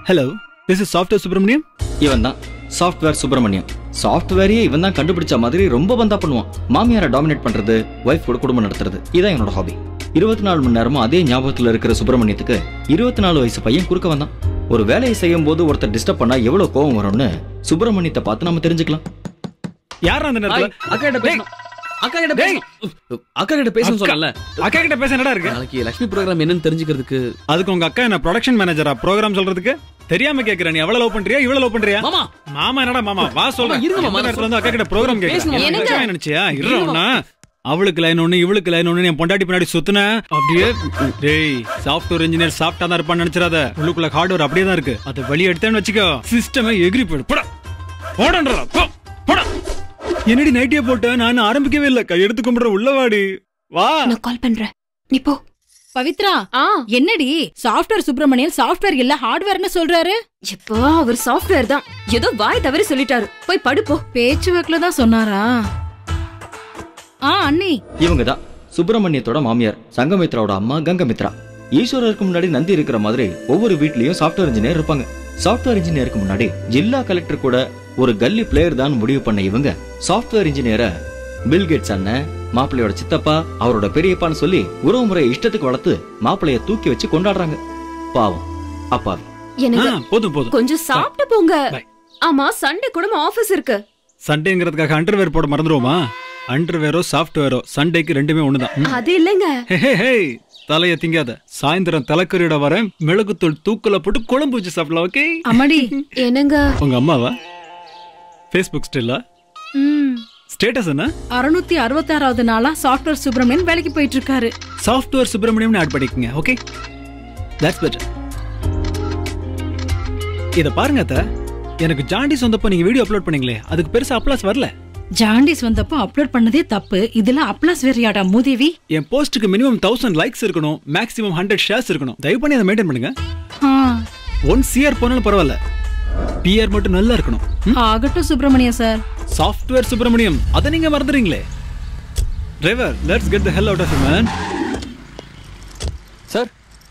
Hello this is software Subramaniam இவன் தான் software Subramaniam சாஃப்ட்வேரையே இவன் தான் கண்டுபிடிச்ச மாதிரி ரொம்ப பந்தா பண்ணுவான் மாமியாரை டாமினேட் பண்றது ஒய்ஃப் கூட குடும்பம் நடத்துறது இதான் என்னோட ஹாபி இருபத்தி நாலு மணி நேரமும் அதே ஞாபகத்துல இருக்கிற சுப்பிரமணியத்துக்கு இருபத்தி நாலு வயசு பையன் குறுக்க வந்தான் ஒரு வேலையை செய்யும் போது ஒருத்தர் டிஸ்டர்ப் பண்ணா எவ்வளவு கோவம் வரும்னு சுப்பிரமணியத்தை பார்த்து நம்ம தெரிஞ்சுக்கலாம் யார் அந்த நேரத்துல அக்கா கிட்ட பேசணும் அக்கா கிட்ட பேசணும் அக்கா கிட்ட பேசணும் சொல்லல அக்கா கிட்ட பேச என்னடா இருக்கு நாளைக்கு லட்சுமி ப்ரோக்ராம் என்னன்னு தெரிஞ்சுக்கிறதுக்கு அதுக்கு உங்க அக்கா என்ன ப்ரொடக்ஷன் மேனேஜரா ப்ரோக்ராம் சொல்றதுக்கு தெரியாம கேக்குறேன் நீ எவ்வளவு லவ் பண்றியா இவ்வளவு லவ் பண்றியா மாமா மாமா என்னடா மாமா வா சொல்றேன் மாமா, இருங்க மாமா, எந்த நேரத்துல வந்து அக்கா கிட்ட ப்ரோக்ராம் பேசணும், கேக்குறேன் என்னங்க? எனக்கு நினைச்சியா இருறா அவளுக்கு லைன் ஒண்ணு இவளுக்கு லைன் ஒண்ணு என் பொண்டாட்டி பின்னாடி சுத்துன அப்படியே டேய் சாஃப்ட்வேர் இன்ஜினியர் சாஃப்டா தான் இருப்பான்னு நினைச்சிடாத உள்ளுக்குள்ள ஹார்ட்வேர் அப்படியே தான் இருக்கு அதை வெளியே எடுத்தேன்னு வச்சுக்கோ சிஸ்டமே எகிரி போயிடும் போடா போடன்றா போ போடா என்னடி நைட்டியே போட்ட நான் ஆரம்பிக்கவே இல்ல கையெடுத்து கும்பிடுற உள்ளவாடி வா நான் கால் பண்றேன் நீ போ பவித்ரா ஆ என்னடி சாஃப்ட்வேர் சுப்பிரமணியன் சாஃப்ட்வேர் இல்ல ஹார்ட்வேர்னு சொல்றாரு எப்போ அவர் சாஃப்ட்வேர் தான் ஏதோ வாய் தவறி சொல்லிட்டாரு போய் படுப்போ பேச்சு வாக்குல தான் சொன்னாரா ஆ அண்ணி இவங்க தான் சுப்பிரமணியத்தோட மாமியார் சங்கமித்ராவோட அம்மா கங்கமித்ரா ஈஸ்வரருக்கு முன்னாடி நந்தி இருக்கிற மாதிரி ஒவ்வொரு வீட்லயும் சாஃப்ட்வேர் இன்ஜினியர் இருப்பாங்க சாஃப்ட்வேர் இன்ஜினியருக்கு முன்னாடி ஜில்லா கலெக்டர் கூட ஒரு கல்லி பிளேயர் தான் முடிவு பண்ண இவங்க சாஃப்ட்வேர் இன்ஜினியரை பில்கேட்ஸ் அண்ணன் மாப்பிள்ளையோட சித்தப்பா அவரோட பெரியப்பான்னு சொல்லி உறவு முறையை இஷ்டத்துக்கு வளர்த்து மாப்பிள்ளைய தூக்கி வச்சு கொண்டாடுறாங்க பாவம் அப்பாவி ஆ, எனக்கு போதும் போதும் கொஞ்சம் சாப்பிட்டு போங்க Bye. ஆமா சண்டே கூட ஆபீஸ் இருக்கு சண்டேங்கிறதுக்காக அண்டர்வேர் போட மறந்துருவோமா அண்டர்வேரோ சாஃப்ட்வேரோ சண்டேக்கு ரெண்டுமே ஒண்ணுதான் அது இல்லைங்க ஹே, ஹே, ஹே. தலைய திங்காத சாயந்தரம் தலைக்கறியோட வரேன் மிளகுத்தூள் தூக்கல போட்டு குழம்பு வச்சு சாப்பிடலாம் ஓகே அம்மாடி என்னங்க உங்க அம்மாவா ஃபேஸ்புக் ஸ்டில்லா ம் ஸ்டேட்டஸ் என்ன அறுநூத்தி அறுபத்தாறாவது நாளா சாஃப்ட்வேர் சுப்பிரமணியன் வேலைக்கு போயிட்டு இருக்காரு சாஃப்ட்வேர் சுப்பிரமணியம்னு ஆட் பண்ணிக்கங்க ஓகே தட்ஸ் பெட்டர் இத பாருங்க அத்த எனக்கு ஜாண்டிஸ் வந்தப்போ நீங்க வீடியோ அப்லோட் பண்ணீங்களே அதுக்கு பெருசா அப்ளாஸ் வரல ஜாண்டிஸ் வந்தப்போ அப்லோட் பண்ணதே தப்பு இதுல அப்ளாஸ் வேறியாடா மூதேவி என் போஸ்ட்டுக்கு மினிமம் தௌசண்ட் லைக்ஸ் இருக்கணும் மேக்ஸிமம் ஹண்ட்ரட் ஷேர்ஸ் இருக்கணும் தயவு பண்ணி அதை மெயின்டைன் பண்ணுங்க ஆ, ஒன் சிஆர் போனாலும் பரவாயில்ல பிஆர் மட்டும் நல்லா இருக்கணும் ம்? ஆகட்டும் சுப்பிரமணியம் சார் சாஃப்ட்வேர் சுப்பிரமணியம் அதை நீங்க மறந்துறீங்களே driver let's get the hell out of man sir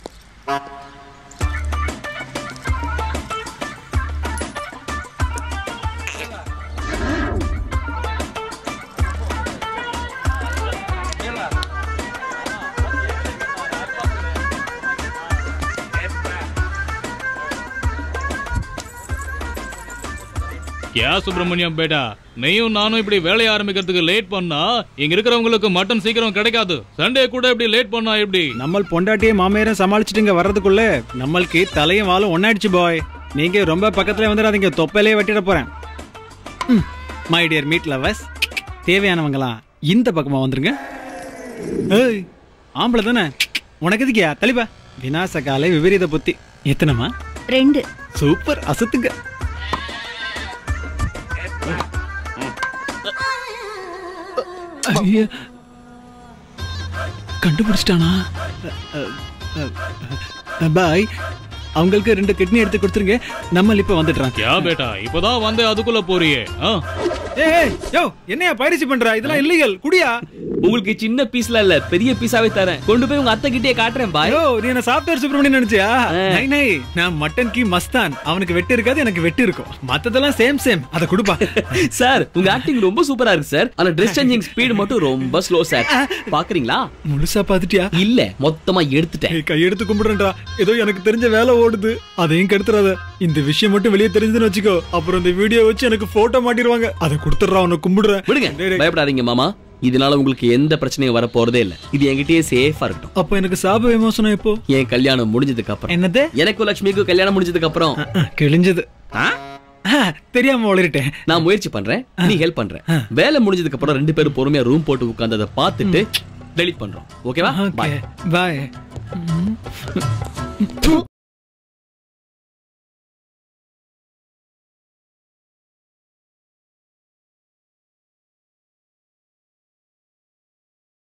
ஏன் சுப்பிரமணியம் பேட்டா நீயும் நானும் இப்படி வேலைய ஆரம்பிக்கிறதுக்கு லேட் பண்ணா இங்க இருக்கிறவங்களுக்கு மட்டன் சீக்கிரம் கிடைக்காது சண்டே கூட இப்படி லேட் பண்ணா எப்படி நம்ம பொண்டாட்டியை மாமியாரும் சமாளிச்சுட்டு இங்க வர்றதுக்குள்ள நம்மளுக்கு தலையும் வாழும் ஒன்னாயிடுச்சு பாய் நீங்க ரொம்ப பக்கத்துல வந்துடாதீங்க தொப்பையிலே வெட்டிட போறேன் மை டியர் மீட் லவர்ஸ் தேவையானவங்களாம் இந்த பக்கமா வந்துருங்க ஏய் ஆம்பளை தானே உனக்கு எதுக்கியா தலிப்பா விநாச காலை விபரீத புத்தி எத்தனைமா ரெண்டு சூப்பர் அசத்துங்க ஐயா. கண்டுபிடிச்சிட்டானா பாய் அவங்களுக்கு ரெண்டு கிட்னி எடுத்து கொடுத்துருங்க நம்ம இப்ப வந்துடுறான் யா பேட்டா இப்பதான் வந்து அதுக்குள்ள போறியே ஆ? ஏய் யோ என்னையா பயிற்சி பண்ற இதெல்லாம் இல்லீகல் குடியா உங்களுக்கு சின்ன பீஸ்ல இல்ல பெரிய பீஸாவே தரேன் கொண்டு போய் உங்க அத்தை கிட்டே காட்டுறேன் பாய் ஐயோ நீ என்ன சாஃப்ட்வேர் சுப்பிரமணியன் நினைச்சியா ஆ. நை நை நான் மட்டன் கி மஸ்தான் அவனுக்கு வெட்டு இருக்காது எனக்கு வெட்டு இருக்கும் மத்ததெல்லாம் சேம் சேம் அத குடுப்பா சார் உங்க ஆக்டிங் ரொம்ப சூப்பரா இருக்கு சார் ஆனா ட்ரெஸ் சேஞ்சிங் ஸ்பீடு மட்டும் ரொம்ப ஸ்லோ சார் பாக்குறீங்களா முழுசா பாத்துட்டியா இல்ல மொத்தமா எடுத்துட்டேன் ஏய், கையெடுத்து கும்பிடுறேன்டா ஏதோ எனக்கு தெரிஞ்ச வேலை ஓடுது அதையும் கெடுத்துறாத இந்த விஷயம் மட்டும் வெளியே தெரிஞ்சதுன்னு வச்சுக்கோ அப்புறம் இந்த வீடியோ வச்சு எனக்கு போட்டோ மாட்டிடுவாங்க அதை கொடுத்துட்றா உன்னை கும்பிடுறேன் விடுங்க டேய், டேய். பயப்படாதீங்க மாமா இதனால உங்களுக்கு எந்த பிரச்சனையும் வர போறதே இல்ல இது என்கிட்டயே சேஃபா இருக்கட்டும் அப்ப எனக்கு சாப விமோசனம் எப்போ என் கல்யாணம் முடிஞ்சதுக்கு அப்புறம் என்னது எனக்கும் லட்சுமிக்கும் கல்யாணம் முடிஞ்சதுக்கு அப்புறம் அஹ், கிழிஞ்சது ஆ? ஆ, தெரியாம வளரிட்டேன் நான் முயற்சி பண்றேன் நீ ஹெல்ப் பண்ற வேலை முடிஞ்சதுக்கு அப்புறம் ரெண்டு பேரும் பொறுமையா ரூம் போட்டு உட்கார்ந்து அதை பார்த்துட்டு டெலிட் பண்றோம் ஓகேவா ஓகே பாய் பாய்